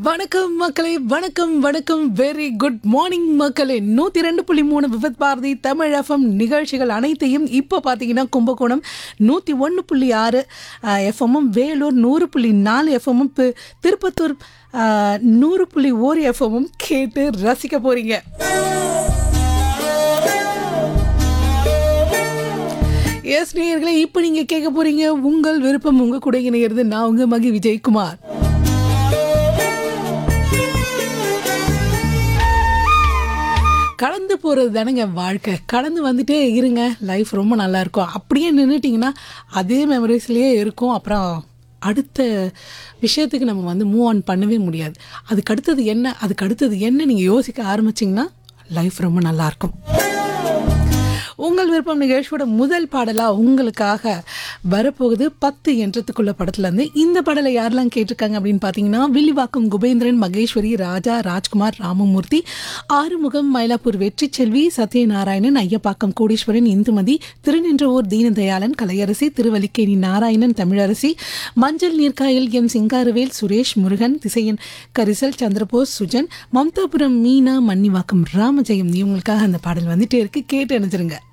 வணக்கம் மக்களே வணக்கம் வணக்கம் வெரி குட் மார்னிங் மக்களே நூற்றி ரெண்டு புள்ளி மூணு விபத் பாரதி தமிழ் எஃப்எம் நிகழ்ச்சிகள் அனைத்தையும் இப்போ பார்த்தீங்கன்னா கும்பகோணம் நூற்றி ஒன்று புள்ளி ஆறு எஃப்எம்மும் வேலூர் நூறு புள்ளி நாலு எஃப்எம்மும் திருப்பத்தூர் அஹ், நூறு புள்ளி ஓர் எஃப்எம்மும் கேட்டு ரசிக்க போகிறீங்க எஸ் நேயர்களே இப்போ நீங்கள் கேட்க போகிறீங்க உங்கள் விருப்பம் உங்கள் கூட இணையிறது நான் உங்கள் மகி விஜயகுமார் கடந்து போகிறது தானேங்க வாழ்க்கை கடந்து வந்துட்டே இருங்க லைஃப் ரொம்ப நல்லா இருக்கும் அப்படியே நின்றுட்டிங்கன்னா அதே மெமரிஸ்லேயே இருக்கும் அப்புறம் அடுத்த விஷயத்துக்கு நம்ம வந்து மூவ் ஆன் பண்ணவே முடியாது அதுக்கு அடுத்தது என்ன அதுக்கு அடுத்தது என்ன நீங்கள் யோசிக்க ஆரம்பிச்சிங்கன்னா லைஃப் ரொம்ப நல்லாயிருக்கும் உங்கள் விருப்பம் நிகழ்ச்சியோட முதல் பாடலாக உங்களுக்காக வரப்போகுது பத்து என்றத்துக்குள்ள படத்துலேருந்து இந்த பாடலை யாரெல்லாம் கேட்டிருக்காங்க அப்படின்னு பார்த்தீங்கன்னா வில்லிவாக்கம் குபேந்திரன் மகேஸ்வரி ராஜா ராஜ்குமார் ராமமூர்த்தி ஆறுமுகம் மயிலாப்பூர் வெற்றி செல்வி சத்யநாராயணன் ஐயப்பாக்கம் கோடீஸ்வரன் இந்துமதி திருநின்றவூர் தீனதயாளன் கலையரசி திருவல்லிக்கேணி நாராயணன் தமிழரசி மஞ்சள் நீர்க்காயல் எம் சிங்காரவேல் சுரேஷ் முருகன் திசையன் கரிசல் சந்திரபோஸ் சுஜன் மம்தாபுரம் மீனா மன்னிவாக்கம் ராமஜெயம் இவங்களுக்காக அந்த பாடல் வந்துட்டே இருக்கு கேட்டு அணிஞ்சிருங்க